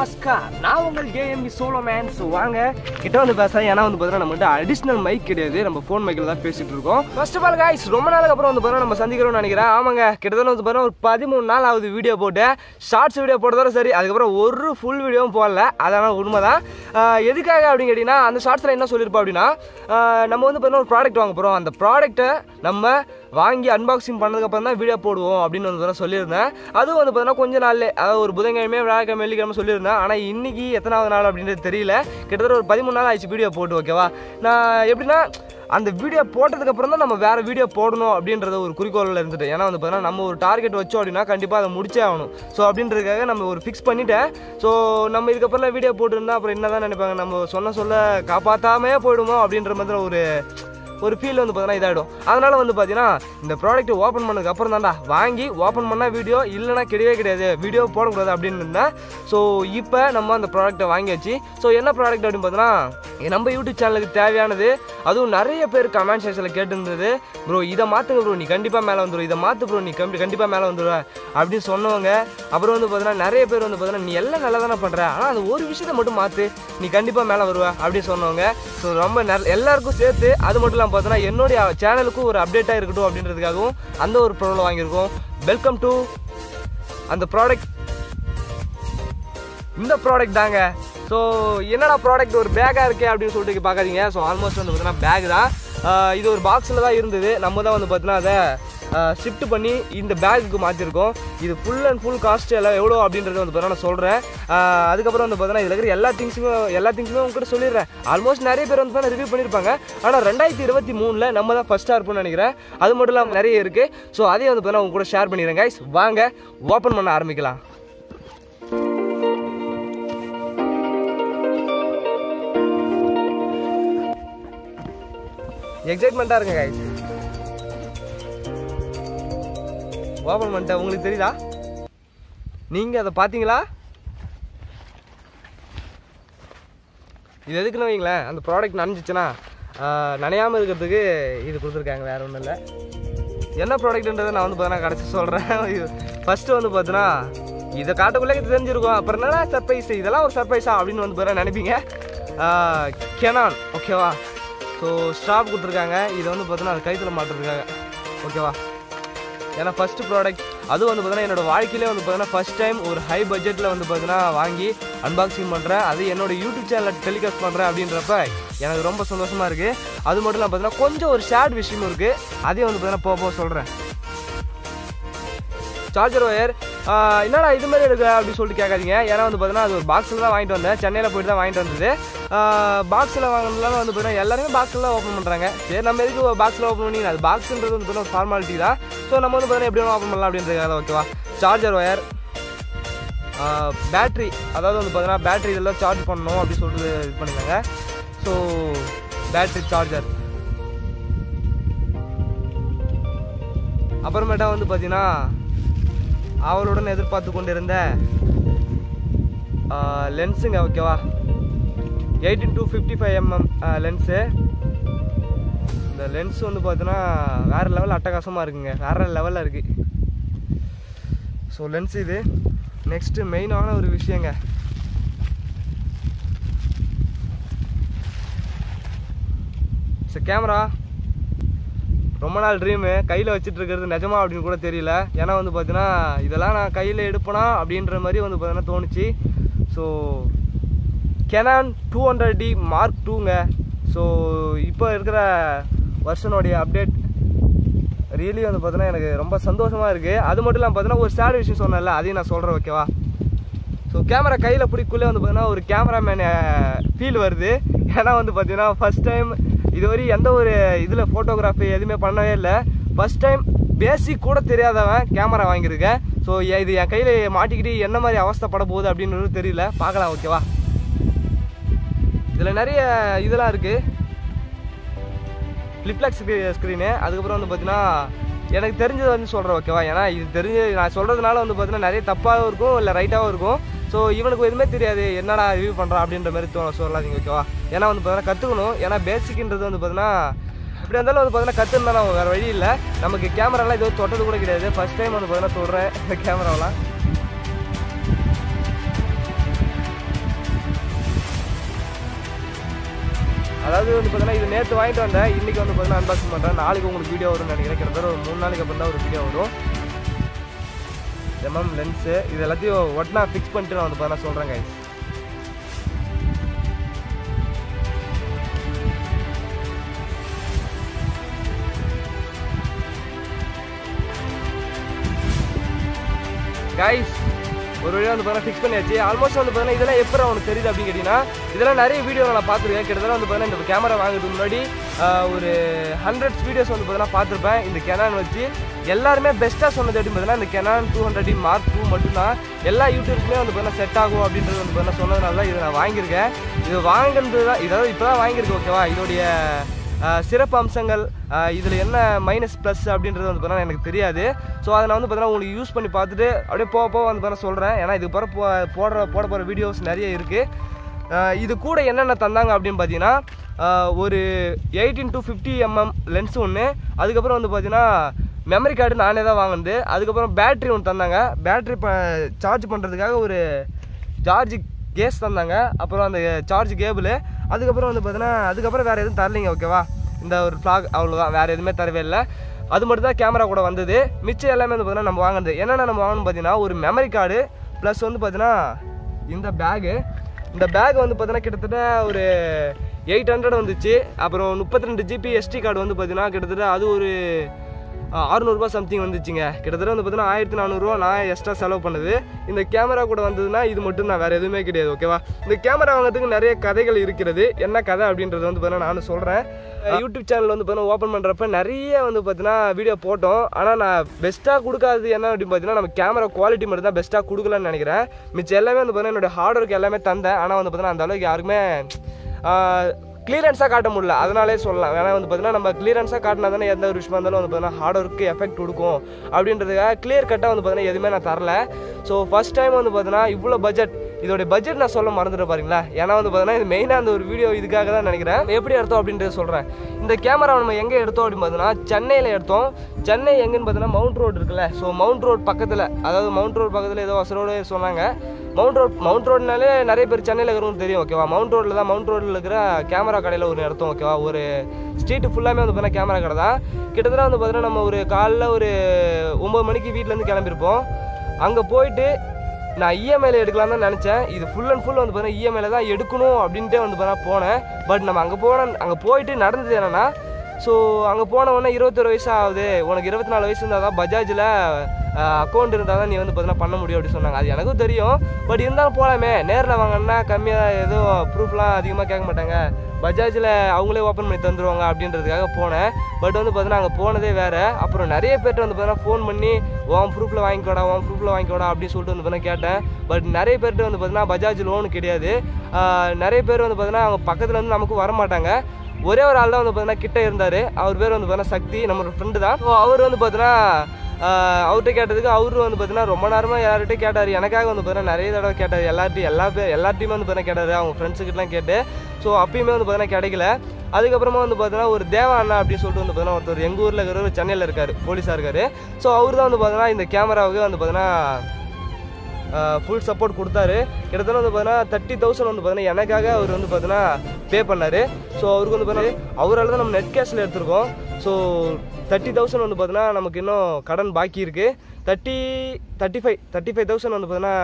நமஸ்கார் நான் உங்கள் AMP solo man so வாங்க கிட்ட வந்து பேசுறேன் ஏன்னா வந்து பார்த்தீங்கன்னா நம்மகிட்ட அடிஷ்னல் மைக் கிடையாது நம்ம ஃபோன் மைக்கில் தான் பேசிட்டு இருக்கோம் ஃபர்ஸ்ட் ஆஃப் ஆல் guys ரொம்ப நாளுக்கு அப்புறம் வந்து பார்த்தீங்கன்னா நம்ம சந்திக்கிறோம்னு நினைக்கிறேன் ஆமாங்க கிட்டத்தட்ட வந்து பார்த்தீங்கன்னா ஒரு பதிமூணு நாள் ஆகுது வீடியோ போட்டு ஷார்ட்ஸ் வீடியோ போட்டதோட சரி அதுக்கப்புறம் ஒரு ஃபுல் வீடியோவும் போடல அதெல்லாம் உண்மைதான் ஆஹ் எதுக்காக அப்படின்னு கேட்டிங்கன்னா அந்த ஷார்ட்ஸில் என்ன சொல்லியிருப்போம் அப்படின்னா ஆஹ் நம்ம வந்து பார்த்தீங்கன்னா ஒரு ப்ராடக்ட் வாங்க போகிறோம் அந்த ப்ராடக்ட்டை நம்ம வாங்கி அன்பாக்சிங் பண்ணதுக்கப்புறம் தான் வீடியோ போடுவோம் அப்படின்னு வந்து பார்த்தீங்கன்னா சொல்லியிருந்தேன் அதுவும் வந்து பார்த்தீங்கன்னா கொஞ்ச நாள்ல அதாவது ஒரு புதன்கிழமை வியாழக்கிழமை வெள்ளிக்கிழமை சொல்லியிருந்தேன் ஆனால் இன்னைக்கு எத்தனாவது நாள் அப்படின்றது தெரியல கிட்டத்தட்ட ஒரு பதிமூணு நாள் ஆயிடுச்சு வீடியோ போட்டு ஓகேவா நான் எப்படின்னா அந்த வீடியோ போட்டதுக்கு அப்புறம் தான் நம்ம வேற வீடியோ போடணும் அப்படின்றத ஒரு குறிக்கோளில் இருந்துட்டு ஏன்னா வந்து பார்த்தீங்கன்னா நம்ம ஒரு டார்கெட் வச்சோம் அப்படின்னா கண்டிப்பாக அதை முடிச்சே ஆகணும் ஸோ அப்படின்றதுக்காக நம்ம ஒரு ஃபிக்ஸ் பண்ணிட்டேன் ஸோ நம்ம இதுக்கப்புறம் வீடியோ போட்டுருந்தா அப்புறம் என்ன தான் நினைப்பாங்க நம்ம சொன்ன சொல்ல காப்பாற்றாமே போயிடுமோ அப்படின்ற மாதிரி ஒரு ஒரு ஃபீல் வந்து பார்த்தீங்கன்னா இதாகிடும் அதனால் வந்து பார்த்தீங்கன்னா இந்த ப்ராடக்ட் ஓப்பன் பண்ணதுக்கு அப்புறம் தான்டா வாங்கி ஓப்பன் பண்ணால் வீடியோ இல்லைனா கிடையவே கிடையாது வீடியோ போடக்கூடாது அப்படின்னு இருந்தேன் ஸோ இப்போ நம்ம அந்த ப்ராடக்ட்டை வாங்கியாச்சு ஸோ என்ன ப்ராடக்ட் அப்படின்னு பார்த்தீங்கன்னா நம்ம யூடியூப் சேனலுக்கு தேவையானது அதுவும் நிறைய பேர் கமெண்ட் செக்ஷனில் கேட்டுருந்தது ப்ரோ இதை மாற்றுங்க ப்ரோ நீ கண்டிப்பாக மேலே வந்துடும் இதை மாற்று ப்ரோ நீ கண்டி கண்டிப்பாக மேலே வந்துடுவ அப்படின்னு சொன்னவங்க அப்புறம் வந்து பார்த்தீங்கன்னா நிறைய பேர் வந்து பார்த்தீங்கன்னா நீ எல்லாம் நல்லா தானே பண்ணுற ஆனால் அந்த ஒரு விஷயத்தை மட்டும் மாற்று நீ கண்டிப்பாக மேலே வருவ அப்படின்னு சொன்னவங்க ஸோ ரொம்ப நெ- எல்லாருக்கும் சேர்த்து அது மட்டும் இல்லாமல் பார்த்தீங்கன்னா என்னுடைய சேனலுக்கும் ஒரு அப்டேட்டாக இருக்கட்டும் அப்படின்றதுக்காகவும் அந்த ஒரு ப்ராடக்ட் வாங்கியிருக்கோம் வெல்கம் டு அந்த ப்ராடக்ட் இந்த ப்ராடக்ட் தாங்க ஸோ என்னடா ப்ராடக்ட் ஒரு பேக்காக இருக்கே அப்படின்னு சொல்லிட்டு பார்க்காதீங்க ஸோ ஆல்மோஸ்ட் வந்து பார்த்தீங்கன்னா பேக் தான் ஆஹ் இது ஒரு பாக்ஸில் தான் இருந்தது நம்ம தான் வந்து பார்த்தீங்கன்னா அதை ஷிஃப்ட் பண்ணி இந்த பேக்குக்கு மாற்றிருக்கோம் இது ஃபுல் அண்ட் ஃபுல் காஸ்ட் எல்லாம் எவ்வளோ அப்படின்றத வந்து பார்த்தீங்கன்னா நான் சொல்கிறேன் அதுக்கப்புறம் வந்து பார்த்தீங்கன்னா இதில் இருக்கிற எல்லா திங்ஸுமே எல்லா திங்ஸுமே உங்ககிட்ட சொல்லிடுறேன் ஆல்மோஸ்ட் நிறைய பேர் வந்து பார்த்தீங்கன்னா ரிவ்யூ பண்ணியிருப்பாங்க ஆனால் ரெண்டாயிரத்தி இருபத்தி மூணில் நம்ம தான் ஃபஸ்ட்டாக இருப்போம்னு நினைக்கிறேன் அது மட்டும் இல்லாமல் நிறைய இருக்குது ஸோ அதையும் வந்து பார்த்தீங்கன்னா உங்க கூட ஷேர் பண்ணிடுறேன் guys வாங்க ஓப்பன் பண்ண ஆரம்பிக்கலாம் எக்ஸைட்மெண்ட்டாக இருங்க guys ஓப்பன் பண்ணிட்டேன் உங்களுக்கு தெரியுதா நீங்கள் அதை பார்த்தீங்களா இது எதுக்குன்னு வைங்களேன் அந்த ப்ராடக்ட் நனைஞ்சிச்சுன்னா நனையாமல் இருக்கிறதுக்கு இது கொடுத்துருக்காங்க வேற ஒன்றும் இல்லை என்ன ப்ராடக்ட்ன்றதை நான் வந்து பார்த்தீங்கன்னா கடைசி சொல்கிறேன் ஃபஸ்ட்டு வந்து பார்த்தீங்கன்னா இதை காட்டக்குள்ளே இது தெரிஞ்சிருக்கும் அப்புறம் என்னடா சர்ப்ரைஸ் இதெல்லாம் ஒரு சர்ப்ரைஸா அப்படின்னு வந்து பார்த்தீங்கன்னா நினைப்பீங்க கெனான் ஓகேவா ஸோ ஸ்டாப் கொடுத்துருக்காங்க இதை வந்து பார்த்தீங்கன்னா அது கைத்தில் மாட்டிருக்காங்க ஓகேவா ஏன்னா ஃபஸ்ட்டு ப்ராடக்ட் அதுவும் வந்து பார்த்தீங்கன்னா என்னோட வாழ்க்கையிலே வந்து பார்த்தீங்கன்னா ஃபஸ்ட் டைம் ஒரு ஹை பட்ஜெட்டில் வந்து பார்த்தீங்கன்னா வாங்கி அன்பாக்சிங் பண்ணுறேன் அது என்னோட யூடியூப் சேனலில் டெலிகாஸ்ட் பண்ணுறேன் அப்படின்றப்ப எனக்கு ரொம்ப சந்தோஷமாக இருக்குது அது மட்டும் இல்லாமல் பார்த்தீங்கன்னா கொஞ்சம் ஒரு ஷேர்ட் விஷயமும் இருக்குது அதையும் வந்து பார்த்தீங்கன்னா போக போக சொல்கிறேன் சார்ஜர் ஒயர் என்னடா இது மாதிரி இருக்கு அப்படின்னு சொல்லிட்டு கேட்காதீங்க ஏன்னா வந்து பார்த்தீங்கன்னா அது ஒரு பாக்ஸில் தான் வாங்கிட்டு வந்தேன் சென்னையில் போயிட்டு தான் வாங்கிட்டு வந்தது பாக்ஸில் வாங்கினதுனால வந்து பார்த்தீங்கன்னா எல்லாருமே பாக்ஸில் தான் ஓப்பன் பண்ணுறாங்க சரி நம்ம எதுக்கு பாக்ஸில் ஓப்பன் பண்ணி அது பாக்ஸ்ன்றது வந்து பார்த்தீங்கன்னா ஒரு ஃபார்மாலிட்டி தான் ஸோ நம்ம வந்து பார்த்தீங்கன்னா எப்படி ஓப்பன் பண்ணலாம் அப்படின்றதுக்காக ஓகேவா சார்ஜர் ஒயர் பேட்ரி அதாவது வந்து பார்த்தீங்கன்னா பேட்ரி இதெல்லாம் சார்ஜ் பண்ணணும் அப்படின்னு சொல்லிட்டு இது பண்ணிருக்காங்க ஸோ பேட்ரி சார்ஜர் அப்புறமேட்டா வந்து பார்த்தீங்கன்னா அவளுடன் எதிர்பார்த்து கொண்டிருந்த லென்ஸுங்க ஓகேவா eighteen to fifty five MM lens இந்த லென்ஸ் வந்து பார்த்தீங்கன்னா வேறு லெவல் அட்டகாசமாக இருக்குங்க வேறு லெவலில் இருக்குது ஸோ லென்ஸ் இது நெக்ஸ்ட்டு மெயினான ஒரு விஷயங்க கேமரா ரொம்ப நாள் ட்ரீமு கையில் வச்சுட்டு இருக்கிறது நிஜமா அப்படின்னு கூட தெரியல ஏன்னா வந்து பார்த்தீங்கன்னா இதெல்லாம் நான் கையில் எடுப்பேனா அப்படின்ற மாதிரி வந்து பார்த்தீங்கன்னா தோணுச்சு so Canon two hundred D mark டூங்க ஸோ இப்போ இருக்கிற வருஷனுடைய அப்டேட் ரியலி வந்து பார்த்தீங்கன்னா எனக்கு ரொம்ப சந்தோஷமாக இருக்குது அது மட்டும் இல்லாமல் பார்த்தீங்கன்னா ஒரு சேட் விஷயம் சொன்னேன்ல அதையும் நான் சொல்கிறேன் ஓகேவா ஸோ கேமரா கையில் பிடிக்குள்ளே வந்து பார்த்தீங்கன்னா ஒரு கேமராமேன் ஃபீல் வருது ஏன்னா வந்து பார்த்தீங்கன்னா ஃபர்ஸ்ட் டைம் இதுவரை எந்த ஒரு இதில் ஃபோட்டோகிராஃபி எதுவுமே பண்ணவே இல்லை ஃபர்ஸ்ட் டைம் பேசிக் கூட தெரியாதவன் கேமரா வாங்கியிருக்கேன் ஸோ இது என் கையில் மாட்டிக்கிட்டு என்ன மாதிரி அவஸ்தைப்பட போகுது அப்படின்றது தெரியல பார்க்கலாம் ஓகேவா இதில் நிறைய இதெல்லாம் இருக்குது ஃப்ளிப்ளாக் ஸ்க்ரீனு அதுக்கப்புறம் வந்து பார்த்தீங்கன்னா எனக்கு தெரிஞ்சது வந்து சொல்கிறேன் ஓகேவா ஏன்னா இது தெரிஞ்சு நான் சொல்கிறதுனால வந்து பார்த்தீங்கன்னா நிறைய தப்பாகவும் இருக்கும் இல்லை ரைட்டாகவும் இருக்கும் ஸோ இவனுக்கு எதுவுமே தெரியாது என்னடா ரிவ்யூ பண்ணுறான் அப்படின்ற மாதிரி தோண சொல்லாதீங்க ஓகேவா ஏன்னா வந்து பார்த்தீங்கன்னா கற்றுக்கணும் ஏன்னா பேசிக்ன்றது வந்து பார்த்தீங்கன்னா இப்படி இருந்தாலும் வந்து பார்த்தீங்கன்னா கற்றுருந்தாலும் வேறு வழி இல்லை நமக்கு கேமராலாம் இது தொட்டது கூட கிடையாது ஃபர்ஸ்ட் டைம் வந்து பார்த்தீங்கன்னா தொடுறேன் இந்த கேமராவெலாம் அதாவது வந்து பார்த்தீங்கன்னா இது நேற்று வாங்கிட்டு வந்தேன் இன்றைக்கி வந்து பார்த்தீங்கன்னா அன்பாக்சிங் பண்ணுறேன் நாளைக்கு உங்களுக்கு வீடியோ வரும்னு நினைக்கிறேன் கிட்டத்தட்ட ஒரு மூணு நாளைக்கு அப்புறம் தான் ஒரு வீடியோ வரும் எம்எம் லென்ஸு இது எல்லாத்தையும் ஒட்டினா ஃபிக்ஸ் பண்ணிட்டு நான் வந்து பார்த்தீங்கன்னா சொல்கிறேன் guys கைஸ் ஒரு வழியாக வந்து பார்த்தீங்கன்னா ஃபிக்ஸ் பண்ணியாச்சு ஆல்மோஸ்ட் வந்து பார்த்தீங்கன்னா இதெல்லாம் எப்படி அவனுக்கு தெரியுது அப்படின்னு கேட்டிங்கன்னா இதெல்லாம் நிறைய வீடியோ நான் பார்த்துருக்கேன் கிட்டத்தட்ட வந்து பார்த்தீங்கன்னா இந்த கேமரா வாங்குறதுக்கு முன்னாடி ஆஹ், ஒரு ஹண்ட்ரட்ஸ் வீடியோஸ் வந்து பார்த்தீங்கன்னா பார்த்துருப்பேன் இந்த கெனான் வச்சு எல்லாருமே பெஸ்ட்டாக சொன்னது எப்படி பார்த்தீங்கன்னா இந்த Canon two hundred mark two மட்டும்தான் எல்லா யூடியூப்ஸுமே வந்து பார்த்தீங்கன்னா செட் ஆகும் அப்படின்றது வந்து பார்த்தீங்கன்னா சொன்னதுனால தான் இதை நான் வாங்கியிருக்கேன் இது வாங்கினது தான் இதாவது இப்போ தான் வாங்கியிருக்கேன் ஓகேவா இதோடைய ஆஹ் சிறப்பு அம்சங்கள் இதில் என்ன மைனஸ் ப்ளஸ் அப்படின்றது வந்து பார்த்தீங்கன்னா எனக்கு தெரியாது ஸோ அதை நான் வந்து பார்த்தீங்கன்னா உங்களுக்கு யூஸ் பண்ணி பார்த்துட்டு அப்படியே போக போக வந்து பார்த்தீங்கன்னா சொல்கிறேன் ஏன்னா இதுக்கு பிறகு போ போடுற போட போகிற வீடியோஸ் நிறைய இருக்குது இது கூட என்னென்ன தந்தாங்க அப்படின்னு பார்த்தீங்கன்னா ஆஹ் ஒரு eighteen to fifty mm lens ஒன்று அதுக்கப்புறம் வந்து பார்த்தீங்கன்னா மெமரி கார்டு நானே தான் வாங்கினது அதுக்கப்புறம் பேட்ரி ஒன்று தந்தாங்க பேட்ரி ப சார்ஜ் பண்ணுறதுக்காக ஒரு சார்ஜ் கேஸ் தந்தாங்க அப்புறம் அந்த சார்ஜ் கேபிள் அதுக்கப்புறம் வந்து பார்த்தீங்கன்னா அதுக்கப்புறம் வேறு எதுவும் தரலைங்க ஓகேவா இந்த ஒரு ஃப்ளாக் அவ்வளோதான் வேறு எதுவுமே தரவே இல்லை அது மட்டும் தான் கேமரா கூட வந்தது மிச்சம் எல்லாமே வந்து பார்த்தீங்கன்னா நம்ம வாங்கினது என்னென்ன நம்ம வாங்கணும் பார்த்தீங்கன்னா ஒரு மெமரி கார்டு ப்ளஸ் வந்து பார்த்தீங்கன்னா இந்த பேகு இந்த பேக் வந்து பார்த்தீங்கன்னா கிட்டத்தட்ட ஒரு எயிட் ஹண்ட்ரட் வந்துச்சு அப்புறம் முப்பத்தி ரெண்டு ஜிபி எஸ்டி கார்டு வந்து பார்த்தீங்கன்னா கிட்டத்தட்ட அது ஒரு அறுநூறுபா சம்திங் வந்துச்சுங்க கிட்டத்தட்ட வந்து பார்த்தீங்கன்னா ஆயிரத்தி நானூறுரூவா நான் எக்ஸ்ட்ரா செலவு பண்ணது இந்த கேமரா கூட வந்ததுன்னா இது மட்டும் நான் வேறு எதுவுமே கிடையாது ஓகேவா இந்த கேமரா வாங்குறதுக்கு நிறைய கதைகள் இருக்கிறது என்ன கதை அப்படின்றது வந்து பார்த்தீங்கன்னா நானும் சொல்கிறேன் யூடியூப் சேனல் வந்து பார்த்தீங்கன்னா ஓப்பன் பண்ணுறப்ப நிறைய வந்து பார்த்தீங்கன்னா வீடியோ போட்டோம் ஆனால் நான் பெஸ்ட்டாக கொடுக்காதது என்ன அப்படின்னு பார்த்தீங்கன்னா நம்ம கேமரா குவாலிட்டி மட்டும் தான் பெஸ்ட்டாக கொடுக்கலன்னு நினைக்கிறேன் மிச்சம் எல்லாமே வந்து பார்த்தீங்கன்னா என்னோட ஹார்ட் ஒர்க் எல்லாமே தந்தேன் ஆனால் வந்து பார்த்தீங்கன்னா அந்த அளவுக்கு யாருக்குமே கிளியரன்ஸாக காட்ட முடியல அதனாலே சொல்லலாம் ஏன்னா வந்து பார்த்தீங்கன்னா நம்ம கிளியரன்ஸாக காட்டினா தானே எந்த ஒரு விஷயமா இருந்தாலும் வந்து பார்த்தீங்கன்னா ஹார்ட் ஒர்க்கு எஃபெக்ட் கொடுக்கும் அப்படின்றதுக்காக கிளியர் கட்டாக வந்து பார்த்தீங்கன்னா எதுவுமே நான் தரல ஸோ ஃபஸ்ட் டைம் வந்து பார்த்தீங்கன்னா இவ்வளோ பட்ஜெட் இதோடைய பட்ஜெட் நான் சொல்ல மறந்துட்டு பாருங்களா ஏன்னா வந்து பார்த்தீங்கன்னா இது மெயினாக அந்த ஒரு வீடியோ இதுக்காக தான் நினைக்கிறேன் எப்படி எடுத்தோம் அப்படின்றத சொல்கிறேன் இந்த கேமரா நம்ம எங்கே எடுத்தோம் அப்படின்னு பார்த்தீங்கன்னா சென்னையில் எடுத்தோம் சென்னை எங்கன்னு பார்த்தீங்கன்னா மவுண்ட் ரோடு இருக்குல்ல ஸோ மவுண்ட் ரோட் பக்கத்தில் அதாவது மவுண்ட் ரோட் பக்கத்தில் ஏதோ ரோடு சொன்னாங்க மவுண்ட் ரோட் மவுண்ட் ரோட்னாலே நிறைய பேர் சென்னையில் இருக்கிறவங்க தெரியும் ஓகேவா மவுண்ட் ரோட்டில் தான் மவுண்ட் ரோட்டில் இருக்கிற கேமரா கடையில் ஒரு இடத்தோம் ஓகேவா ஒரு ஸ்ட்ரீட்டு ஃபுல்லாமே வந்து பார்த்தீங்கன்னா கேமரா கடை தான் கிட்டத்தட்ட வந்து பார்த்தீங்கன்னா நம்ம ஒரு காலைல ஒரு ஒம்பது மணிக்கு வீட்டிலேருந்து கிளம்பியிருப்போம் அங்கே போயிட்டு நான் இஎம்ஐல எடுக்கலாம் தான் நினச்சேன் இது ஃபுல் அண்ட் ஃபுல் வந்து பார்த்தீங்கன்னா இஎம்ஐல தான் எடுக்கணும் அப்படின்ட்டு வந்து பார்த்தீங்கன்னா போனேன் பட் நம்ம அங்கே போன அங்கே போயிட்டு நடந்தது என்னென்னா ஸோ அங்கே போன உடனே இருபத்தொரு வயசு ஆகுது உனக்கு இருபத்தி நாலு வயசு இருந்தால் தான் பஜாஜில் அக்கௌண்ட் இருந்தால் தான் நீ வந்து பார்த்தீங்கன்னா பண்ண முடியும் அப்படின்னு சொன்னாங்க அது எனக்கும் தெரியும் பட் இருந்தாலும் போகலாமே நேரில் வாங்கினா கம்மியாக எதுவும் ப்ரூஃப்லாம் அதிகமாக கேட்க மாட்டாங்க பஜாஜில் அவங்களே ஓப்பன் பண்ணி தந்துருவாங்க அப்படின்றதுக்காக போனேன் பட் வந்து பார்த்தீங்கன்னா அங்கே போனதே வேறு அப்புறம் நிறைய பேர்ட்ட வந்து பார்த்தீங்கன்னா ஃபோன் பண்ணி உன் ப்ரூஃபில் வாங்கிக்கோடா உன் ப்ரூஃபில் வாங்கிக்கோடா அப்படின்னு சொல்லிட்டு வந்து பார்த்தீங்கன்னா கேட்டேன் பட் நிறைய பேர்ட்ட வந்து பார்த்தீங்கன்னா பஜாஜ் லோன் கிடையாது ஆஹ் நிறைய பேர் வந்து பார்த்தீங்கன்னா அவங்க பக்கத்தில் வந்து நமக்கு வர மாட்டாங்க ஒரே ஒரு ஆள் தான் வந்து பார்த்தீங்கன்னா கிட்ட இருந்தார் அவர் பேர் வந்து பார்த்தீங்கன்னா சக்தி நம்மளோட ஃப்ரெண்டு தான் ஸோ அவர் வந்து பார்த்தீங்கன்னா ஆஹ் அவர்கிட்ட கேட்டதுக்கு அவரு வந்து பார்த்தீங்கன்னா ரொம்ப நேரமாக எல்லார்கிட்டையும் கேட்டார் எனக்காக வந்து பார்த்தீங்கன்னா நிறைய தடவை கேட்டார் எல்லார்ட்டையும் எல்லா பேர் எல்லார்ட்டையுமே வந்து பார்த்தீங்கன்னா கேட்டார் அவங்க ஃப்ரெண்ட்ஸுக்கிட்டலாம் கேட்டு ஸோ அப்பயுமே வந்து பார்த்தீங்கன்னா கிடைக்கல அதுக்கப்புறமா வந்து பார்த்தீங்கன்னா ஒரு தேவா அண்ணா அப்படின்னு சொல்லிட்டு வந்து பார்த்தீங்கன்னா ஒருத்தர் எங்கள் ஊரில் இருக்கிறவர் சென்னையில் இருக்கார் போலீஸாக இருக்கார் ஸோ அவர் தான் வந்து பார்த்தீங்கன்னா இந்த கேமராவுக்கு வந்து பார்த்தீங்கன்னா ஃபுல் சப்போர்ட் கொடுத்தாரு கிட்டத்தட்ட வந்து பார்த்தீங்கன்னா தேர்ட்டி தௌசண்ட் வந்து பார்த்தீங்கன்னா எனக்காக அவர் வந்து பார்த்தீங்கன்னா பே பண்ணார் ஸோ அவருக்கு வந்து பார்த்தீங்கன்னா அவரால் தான் நம்ம நெட் கேஷில் எடுத்திருக்கோம் ஸோ தேர்ட்டி தௌசண்ட் வந்து பார்த்தீங்கன்னா நமக்கு இன்னும் கடன் பாக்கி இருக்குது thirty thirty five thirty five thousand வந்து பார்த்தீங்கன்னா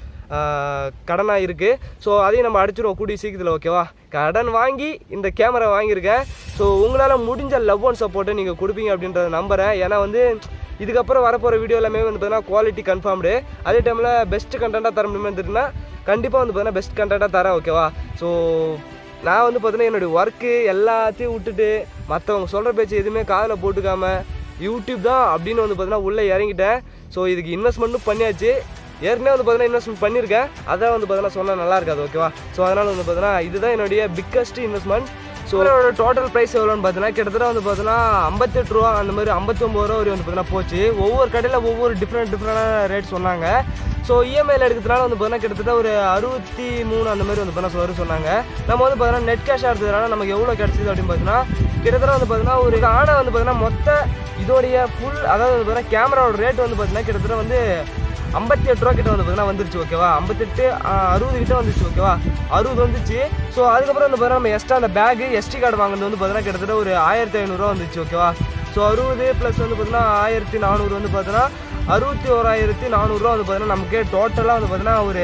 கடனாக இருக்குது ஸோ அதையும் நம்ம அடிச்சிருவோம் கூடிய சீக்கிரத்தில் ஓகேவா கடன் வாங்கி இந்த கேமரா வாங்கியிருக்கேன் ஸோ உங்களால் முடிஞ்ச லவ் அண்ட் சப்போர்ட்டை நீங்கள் கொடுப்பீங்க அப்படின்றத நம்புகிறேன் ஏன்னா வந்து இதுக்கப்புறம் வரப்போகிற வீடியோ எல்லாமே வந்து பார்த்தீங்கன்னா குவாலிட்டி கன்ஃபார்ம்டு அதே டைமில் பெஸ்ட் கண்டென்ட்டாக தர முடியுமா தெரியுன்னா கண்டிப்பாக வந்து பார்த்தீங்கன்னா பெஸ்ட் கண்டென்ட்டாக தரேன் ஓகேவா ஸோ நான் வந்து பார்த்தீங்கன்னா என்னுடைய ஒர்க்கு எல்லாத்தையும் விட்டுட்டு மற்றவங்க சொல்கிற பேச்சு எதுவுமே காதில் போட்டுக்காம யூடியூப் தான் அப்படின்னு வந்து பார்த்தீங்கன்னா உள்ளே இறங்கிட்டேன் ஸோ இதுக்கு இன்வெஸ்ட்மெண்ட்டும் பண்ணியாச்சு ஏற்கனவே வந்து பார்த்தீங்கன்னா இன்வெஸ்ட்மெண்ட் பண்ணியிருக்கேன் அதான் வந்து பார்த்தீங்கன்னா சொன்னால் நல்லா இருக்காது ஓகேவா ஸோ அதனால் வந்து பார்த்தீங்கன்னா இதுதான் என்னுடைய பிக்கஸ்ட் இன்வெஸ்ட்மெண்ட் ஸோ இதோட டோட்டல் ப்ரைஸ் எவ்வளோன்னு பார்த்தீங்கன்னா கிட்டத்தட்ட வந்து பார்த்தீங்கன்னா ஐம்பத்தெட்டு ரூபா அந்த மாதிரி ஐம்பத்தொம்பது ரூபா வரையும் வந்து பார்த்தீங்கன்னா போச்சு ஒவ்வொரு கடையில் ஒவ்வொரு டிஃப்ரெண்ட் டிஃப்ரெண்டான ரேட் சொன்னாங்க ஸோ இஎம்ஐயில் எடுக்கிறதுனால வந்து பார்த்தீங்கன்னா கிட்டத்தட்ட ஒரு அறுபத்தி மூணு அந்த மாதிரி வந்து பார்த்தீங்கன்னா வரும் சொன்னாங்க நம்ம வந்து பார்த்தீங்கன்னா நெட் கேஷாக எடுத்ததுனால நமக்கு எவ்வளோ கிடச்சிது அப்படின்னு பார்த்தீங்கன்னா கிட்டத்தட்ட வந்து பார்த்தீங்கன்னா ஒரு ஆணை வந்து பார்த்தீங்கன்னா மொத்த இதோடைய ஃபுல் அதாவது வந்து பார்த்தீங்கன்னா கேமராவோட ரேட் வந்து பார்த்தீங்கன்னா கிட்டத்தட்ட வந்து ஐம்பத்தி எட்டு ரூபா கிட்ட வந்து பார்த்தீங்கன்னா வந்துருச்சு ஓகேவா ஐம்பத்தெட்டு அறுபது கிட்ட வந்துச்சு ஓகேவா அறுபது வந்துச்சு ஸோ அதுக்கப்புறம் வந்து பார்த்தீங்கன்னா நம்ம எக்ஸ்ட்ரா அந்த பேக் எஸ்டி கார்டு வாங்குறது வந்து பார்த்தீங்கன்னா கிட்டத்தட்ட ஒரு ஆயிரத்தி ஐநூறுரூவா வந்துச்சு ஓகேவா ஸோ அறுபது ப்ளஸ் வந்து பார்த்தீங்கன்னா ஆயிரத்தி நானூறு வந்து பார்த்தீங்கன்னா அறுபத்தி ஓராயிரத்தி நானூறுரூவா வந்து பார்த்தீங்கன்னா நமக்கு டோட்டலாக வந்து பார்த்தீங்கன்னா ஒரு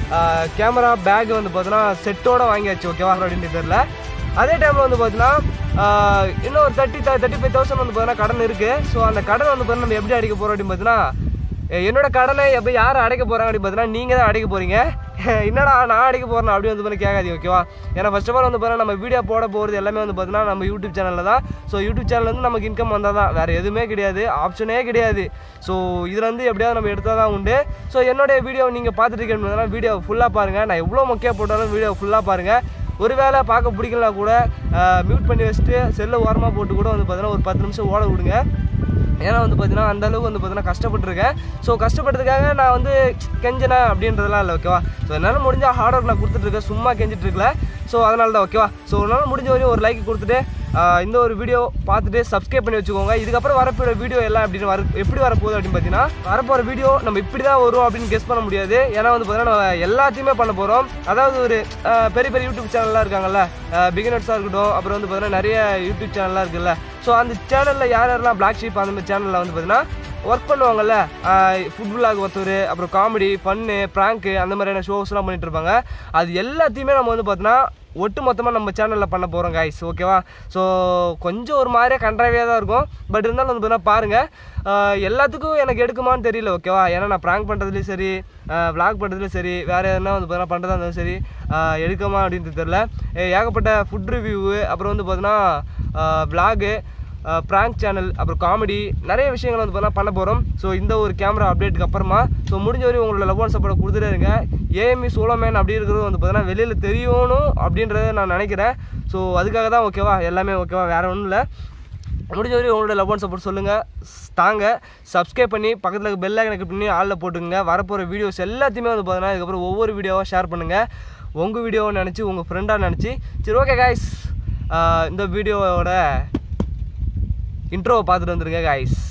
கேமரா பேக் வந்து பார்த்தீங்கன்னா செட்டோட வாங்கியாச்சு ஓகேவா அப்படின்னு தெரியல அதே டைமில் வந்து பார்த்தீங்கன்னா ஆஹ், இன்னும் ஒரு தேர்ட்டி தேர்ட்டி ஃபைவ் தௌசண்ட் வந்து பார்த்தீங்கன்னா கடன் இருக்குது ஸோ அந்த கடன் வந்து பார்த்தீங்கன்னா நம்ம எப்படி அடிக்க போகிறோம் அப்படின்னு பார்த்தீங்கன்னா எ- என்னோட கடனை எப்போ யார் அடைக்க போகிறாங்க அப்படின்னு பார்த்தீங்கன்னா நீங்கள் தான் அடைக்க போகிறீங்க என்னடா நான் அடைக்க போகிறேன் அப்படி வந்து பார்த்தீங்கன்னா கேட்காதீங்க ஓகேவா ஏன்னா ஃபர்ஸ்ட் ஆஃப் ஆல் வந்து பார்த்தீங்கன்னா நம்ம வீடியோ போட போகிறது எல்லாமே வந்து பார்த்தீங்கன்னா நம்ம யூடியூப் சேனலில் தான் ஸோ யூடியூப் சேனல் வந்து நமக்கு இன்கம் வந்தால் தான் வேறு எதுவுமே கிடையாது ஆப்ஷனே கிடையாது ஸோ இதில் வந்து எப்படியாவது நம்ம எடுத்தால் தான் உண்டு ஸோ என்னுடைய வீடியோ நீங்கள் பார்த்துட்டு இருக்கீங்கன்னா வீடியோ ஃபுல்லாக பாருங்கள் நான் எவ்வளோ முக்கிய போட்டாலும் வீடியோ ஃபுல்லாக பாருங்கள் ஒருவேளை பார்க்க பிடிக்கலனா கூட மியூட் பண்ணி வச்சுட்டு செல்லை ஓரமாக போட்டு கூட வந்து பார்த்தீங்கன்னா ஒரு பத்து நிமிஷம் ஓட விடுங்க ஏன்னா வந்து பார்த்தீங்கன்னா அந்த அளவுக்கு வந்து பார்த்தீங்கன்னா கஷ்டப்பட்டுருக்கேன் ஸோ கஷ்டப்பட்டதுக்காக நான் வந்து கெஞ்சினேன் அப்படின்றதெல்லாம் இல்லை ஓகேவா ஸோ என்னால் முடிஞ்ச ஹார்ட் ஒர்க் நான் கொடுத்துட்ருக்கேன் சும்மா கெஞ்சிட்டு இருக்கல ஸோ அதனால தான் ஓகேவா ஸோ என்னால் முடிஞ்ச வரையும் ஒரு லைக் கொடுத்துட்டு ஆஹ் இந்த ஒரு வீடியோ பார்த்துட்டு சப்ஸ்கிரைப் பண்ணி வச்சுக்கோங்க இதுக்கப்புறம் வரப்போகிற வீடியோ எல்லாம் அப்படின்னு வர எப்படி வரப்போகுது அப்படின்னு பார்த்தீங்கன்னா வரப்போகிற வீடியோ நம்ம இப்படி தான் வரும் அப்படின்னு கெஸ் பண்ண முடியாது ஏன்னா வந்து பார்த்தீங்கன்னா நம்ம எல்லாத்தையுமே பண்ண போகிறோம் அதாவது ஒரு ஆஹ் பெரிய பெரிய யூடியூப் சேனல்லாம் இருக்காங்கல்ல பிகினர்ஸாக இருக்கட்டும் அப்புறம் வந்து பார்த்தீங்கன்னா நிறைய யூடியூப் சேனல்லாம் இருக்குல்ல ஸோ அந்த சேனலில் யார் யாரெல்லாம் பிளாக் ஷீப் அந்த மாதிரி சேனலில் வந்து பார்த்தீங்கன்னா ஒர்க் பண்ணுவாங்கல்ல ஃபுட் விலாக் ஒருத்தர் அப்புறம் காமெடி ஃபன்னு ப்ராங்க்கு அந்த மாதிரியான ஷோஸ்லாம் பண்ணிட்டு இருப்பாங்க அது எல்லாத்தையுமே நம்ம வந்து பார்த்தோன்னா ஒட்டு மொத்தமாக நம்ம சேனலில் பண்ண போகிறோம் கைஸ் ஓகேவா ஸோ கொஞ்சம் ஒரு மாதிரியே கன்றாவியாக தான் இருக்கும் பட் இருந்தாலும் வந்து பார்த்தீங்கன்னா பாருங்கள் எல்லாத்துக்கும் எனக்கு எடுக்குமான்னு தெரியல ஓகேவா ஏன்னா நான் ப்ராங்க் பண்ணுறதுலையும் சரி விளாக் பண்ணுறதுலையும் சரி வேறு எதனா வந்து பார்த்தீங்கன்னா பண்ணுறதா இருந்தாலும் சரி ஆஹ் எடுக்குமா அப்படின்றது தெரில ஏகப்பட்ட ஃபுட் ரிவ்யூவு அப்புறம் வந்து பார்த்தீங்கன்னா விளாகு ப்ராங்க் சேனல் அப்புறம் காமெடி நிறைய விஷயங்கள் வந்து பார்த்தீங்கன்னா பண்ண போகிறோம் ஸோ இந்த ஒரு கேமரா அப்டேட்டுக்கு அப்புறமா ஸோ முடிஞ்ச வரையும் உங்களோட லவ் அண்ட் சப்போர்ட் கொடுத்துட்டே இருங்க ஏஎம்இ சோலோமேன் அப்படி இருக்கிறது வந்து பார்த்தீங்கன்னா வெளியில் தெரியணும் அப்படின்றத நான் நினைக்கிறேன் ஸோ அதுக்காக தான் ஓகேவா எல்லாமே ஓகேவா வேறு ஒன்றும் இல்லை முடிஞ்ச வரையும் உங்களோட லவ் அண்ட் சப்போர்ட் சொல்லுங்கள் தாங்க சப்ஸ்கிரைப் பண்ணி பக்கத்தில் இருக்க பெல் ஐக்கனை பண்ணி ஆளில் போட்டுங்க வரப்போகிற வீடியோஸ் எல்லாத்தையுமே வந்து பார்த்தீங்கன்னா இதுக்கப்புறம் ஒவ்வொரு வீடியோவாக ஷேர் பண்ணுங்கள் உங்கள் வீடியோவை நினச்சி உங்கள் ஃப்ரெண்டாக நினச்சி சரி ஓகே காய்ஸ் இந்த வீடியோவோட இன்ட்ரோவை பார்த்துட்டு வந்துருங்க காய்ஸ்